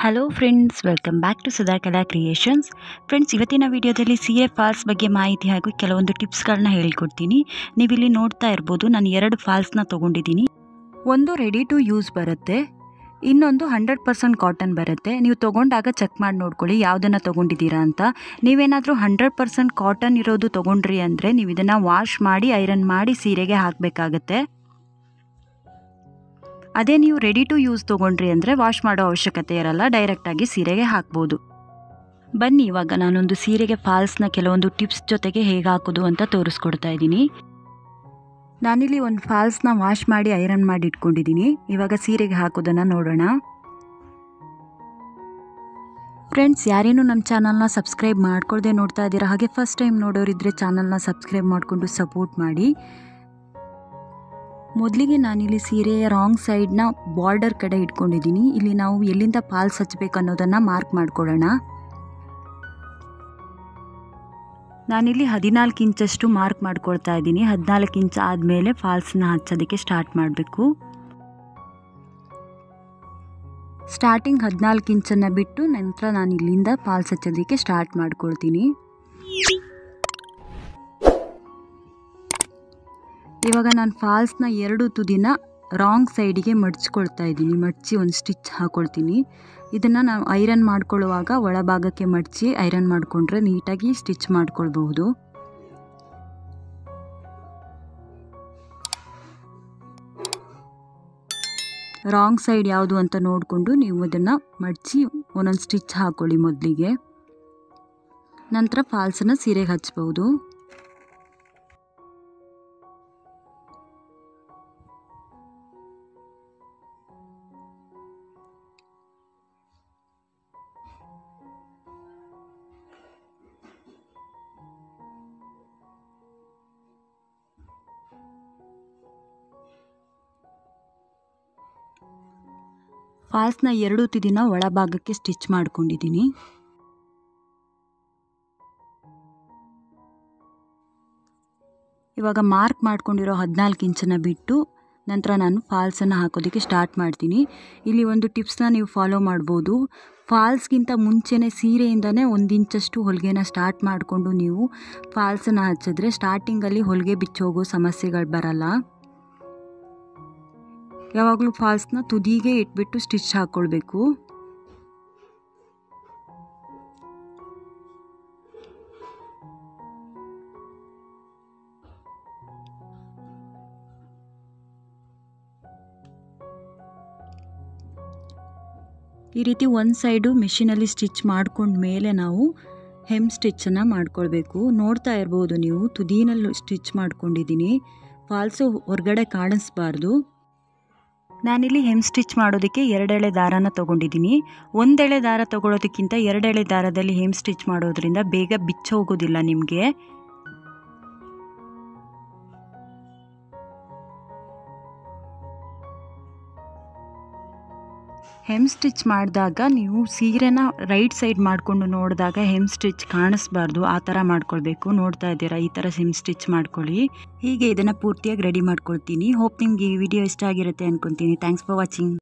hello friends welcome back to Sudha Kala creations friends ಇವತ್ತಿನ ವಿಡಿಯೋದಲ್ಲಿ ಸೀರೆ ಫಾಲ್ಸ್ ಬಗ್ಗೆ ಮಾಹಿತಿ ಹಾಗೂ ಕೆಲವೊಂದು ಟಿಪ್ಸ್ಗಳನ್ನ ಹೇಳ್ಕೊಡ್ತೀನಿ ನೀವಿಲ್ಲಿ ನೋಡ್ತಾ ಇರ್ಬೋದು ನಾನು ಎರಡು ಫಾಲ್ಸ್ನ ತೊಗೊಂಡಿದ್ದೀನಿ ಒಂದು ರೆಡಿ ಟು ಯೂಸ್ ಬರುತ್ತೆ ಇನ್ನೊಂದು ಹಂಡ್ರೆಡ್ ಪರ್ಸೆಂಟ್ ಕಾಟನ್ ಬರುತ್ತೆ ನೀವು ತೊಗೊಂಡಾಗ ಚೆಕ್ ಮಾಡಿ ನೋಡ್ಕೊಳ್ಳಿ ಯಾವುದನ್ನು ತೊಗೊಂಡಿದ್ದೀರಾ ಅಂತ ನೀವೇನಾದರೂ ಹಂಡ್ರೆಡ್ ಪರ್ಸೆಂಟ್ ಕಾಟನ್ ಇರೋದು ತೊಗೊಂಡ್ರಿ ಅಂದರೆ ನೀವು ಇದನ್ನು ವಾಶ್ ಮಾಡಿ ಐರನ್ ಮಾಡಿ ಸೀರೆಗೆ ಹಾಕಬೇಕಾಗತ್ತೆ ಅದೇ ನೀವು ರೆಡಿ ಟು ಯೂಸ್ ತೊಗೊಂಡ್ರಿ ಅಂದರೆ ವಾಶ್ ಮಾಡೋ ಅವಶ್ಯಕತೆ ಇರಲ್ಲ ಡೈರೆಕ್ಟಾಗಿ ಸೀರೆಗೆ ಹಾಕ್ಬೋದು ಬನ್ನಿ ಇವಾಗ ನಾನೊಂದು ಸೀರೆಗೆ ಫಾಲ್ಸ್ನ ಕೆಲವೊಂದು ಟಿಪ್ಸ್ ಜೊತೆಗೆ ಹೇಗೆ ಹಾಕೋದು ಅಂತ ತೋರಿಸ್ಕೊಡ್ತಾ ಇದ್ದೀನಿ ನಾನಿಲ್ಲಿ ಒಂದು ಫಾಲ್ಸ್ನ ವಾಶ್ ಮಾಡಿ ಐರನ್ ಮಾಡಿ ಇಟ್ಕೊಂಡಿದ್ದೀನಿ ಇವಾಗ ಸೀರೆಗೆ ಹಾಕೋದನ್ನು ನೋಡೋಣ ಫ್ರೆಂಡ್ಸ್ ಯಾರೇನು ನಮ್ಮ ಚಾನಲ್ನ ಸಬ್ಸ್ಕ್ರೈಬ್ ಮಾಡ್ಕೊಳ್ದೆ ನೋಡ್ತಾ ಇದ್ದೀರಾ ಹಾಗೆ ಫಸ್ಟ್ ಟೈಮ್ ನೋಡೋರಿದ್ರೆ ಚಾನಲ್ನ ಸಬ್ಸ್ಕ್ರೈಬ್ ಮಾಡಿಕೊಂಡು ಸಪೋರ್ಟ್ ಮಾಡಿ ಮೊದಲಿಗೆ ನಾನಿಲ್ಲಿ ಸೀರೆಯ ರಾಂಗ್ ಸೈಡ್ನ ಬಾರ್ಡರ್ ಕಡೆ ಇಟ್ಕೊಂಡಿದ್ದೀನಿ ಇಲ್ಲಿ ನಾವು ಎಲ್ಲಿಂದ ಪಾಲ್ಸ್ ಹಚ್ಚಬೇಕು ಅನ್ನೋದನ್ನು ಮಾರ್ಕ್ ಮಾಡ್ಕೊಳ್ಳೋಣ ನಾನಿಲ್ಲಿ ಹದಿನಾಲ್ಕು ಇಂಚಷ್ಟು ಮಾರ್ಕ್ ಮಾಡ್ಕೊಳ್ತಾ ಇದ್ದೀನಿ ಹದಿನಾಲ್ಕು ಇಂಚ್ ಆದಮೇಲೆ ಫಾಲ್ಸ್ನ ಹಚ್ಚೋದಕ್ಕೆ ಸ್ಟಾರ್ಟ್ ಮಾಡಬೇಕು ಸ್ಟಾರ್ಟಿಂಗ್ ಹದಿನಾಲ್ಕು ಇಂಚನ್ನು ಬಿಟ್ಟು ನಂತರ ನಾನು ಇಲ್ಲಿಂದ ಫಾಲ್ಸ್ ಹಚ್ಚೋದಕ್ಕೆ ಸ್ಟಾರ್ಟ್ ಮಾಡ್ಕೊಳ್ತೀನಿ ಇವಾಗ ನಾನು ಫಾಲ್ಸ್ನ ಎರಡು ತುದಿನ ರಾಂಗ್ ಸೈಡಿಗೆ ಮಡ್ಚ್ಕೊಳ್ತಾ ಇದ್ದೀನಿ ಮಡ್ಚಿ ಒಂದು ಸ್ಟಿಚ್ ಹಾಕೊಳ್ತೀನಿ ಇದನ್ನು ನಾವು ಐರನ್ ಮಾಡ್ಕೊಳ್ಳುವಾಗ ಒಳಭಾಗಕ್ಕೆ ಮಡಚಿ ಐರನ್ ಮಾಡಿಕೊಂಡ್ರೆ ನೀಟಾಗಿ ಸ್ಟಿಚ್ ಮಾಡ್ಕೊಳ್ಬಹುದು ರಾಂಗ್ ಸೈಡ್ ಯಾವುದು ಅಂತ ನೋಡಿಕೊಂಡು ನೀವು ಇದನ್ನು ಮಡಚಿ ಒಂದೊಂದು ಸ್ಟಿಚ್ ಹಾಕೊಳ್ಳಿ ಮೊದಲಿಗೆ ನಂತರ ಫಾಲ್ಸನ್ನು ಸೀರೆಗೆ ಹಚ್ಬೋದು ಫಾಲ್ಸ್ನ ಎರಡು ತುದಿನ ಒಳಭಾಗಕ್ಕೆ ಸ್ಟಿಚ್ ಮಾಡ್ಕೊಂಡಿದ್ದೀನಿ ಇವಾಗ ಮಾರ್ಕ್ ಮಾಡ್ಕೊಂಡಿರೋ ಹದಿನಾಲ್ಕು ಇಂಚನ್ನು ಬಿಟ್ಟು ನಂತರ ನಾನು ಫಾಲ್ಸನ್ನು ಹಾಕೋದಕ್ಕೆ ಸ್ಟಾರ್ಟ್ ಮಾಡ್ತೀನಿ ಇಲ್ಲಿ ಒಂದು ಟಿಪ್ಸ್ನ ನೀವು ಫಾಲೋ ಮಾಡ್ಬೋದು ಫಾಲ್ಸ್ಗಿಂತ ಮುಂಚೆನೇ ಸೀರೆಯಿಂದನೇ ಒಂದು ಇಂಚಷ್ಟು ಹೊಲಿಗೆನ ಸ್ಟಾರ್ಟ್ ಮಾಡಿಕೊಂಡು ನೀವು ಫಾಲ್ಸನ್ನು ಹಚ್ಚಿದ್ರೆ ಸ್ಟಾರ್ಟಿಂಗಲ್ಲಿ ಹೊಲಿಗೆ ಬಿಚ್ಚೋಗೋ ಸಮಸ್ಯೆಗಳು ಬರಲ್ಲ ಯಾವಾಗಲೂ ಫಾಲ್ಸ್ನ ತುದಿಗೆ ಇಟ್ಬಿಟ್ಟು ಸ್ಟಿಚ್ ಹಾಕ್ಕೊಳ್ಬೇಕು ಈ ರೀತಿ ಒಂದು ಸೈಡು ಮಿಷಿನಲ್ಲಿ ಸ್ಟಿಚ್ ಮಾಡ್ಕೊಂಡ ಮೇಲೆ ನಾವು ಹೆಮ್ ಸ್ಟಿಚ್ಚನ್ನು ಮಾಡ್ಕೊಳ್ಬೇಕು ನೋಡ್ತಾ ಇರ್ಬೋದು ನೀವು ತುದಿನಲ್ಲಿ ಸ್ಟಿಚ್ ಮಾಡ್ಕೊಂಡಿದ್ದೀನಿ ಫಾಲ್ಸು ಹೊರಗಡೆ ಕಾಣಿಸ್ಬಾರ್ದು ನಾನಿಲ್ಲಿ ಹೆಮ್ ಸ್ಟಿಚ್ ಮಾಡೋದಕ್ಕೆ ಎರಡೆಳೆ ದಾರಾನ ತೊಗೊಂಡಿದ್ದೀನಿ ಒಂದೆಳೆ ದಾರ ತೊಗೊಳೋದಕ್ಕಿಂತ ಎರಡೆಳೆ ದಾರದಲ್ಲಿ ಹೆಮ್ ಸ್ಟಿಚ್ ಮಾಡೋದ್ರಿಂದ ಬೇಗ ಬಿಚ್ಚೋಗೋದಿಲ್ಲ ನಿಮಗೆ ಹೆಮ್ ಸ್ಟಿಚ್ ಮಾಡಿದಾಗ ನೀವು ಸೀರೆನ ರೈಟ್ ಸೈಡ್ ಮಾಡಿಕೊಂಡು ನೋಡಿದಾಗ ಹೆಮ್ ಸ್ಟಿಚ್ ಕಾಣಿಸ್ಬಾರ್ದು ಆ ಥರ ಮಾಡ್ಕೊಳ್ಬೇಕು ನೋಡ್ತಾ ಇದ್ದೀರಾ ಈ ಥರ ಹೆಮ್ ಸ್ಟಿಚ್ ಮಾಡ್ಕೊಳ್ಳಿ ಹೀಗೆ ಇದನ್ನು ಪೂರ್ತಿಯಾಗಿ ರೆಡಿ ಮಾಡ್ಕೊಳ್ತೀನಿ ಹೋಪ್ ನಿಮಗೆ ಈ ವಿಡಿಯೋ ಇಷ್ಟ ಆಗಿರುತ್ತೆ ಅಂದ್ಕೊತೀನಿ ಥ್ಯಾಂಕ್ಸ್ ಫಾರ್ ವಾಚಿಂಗ್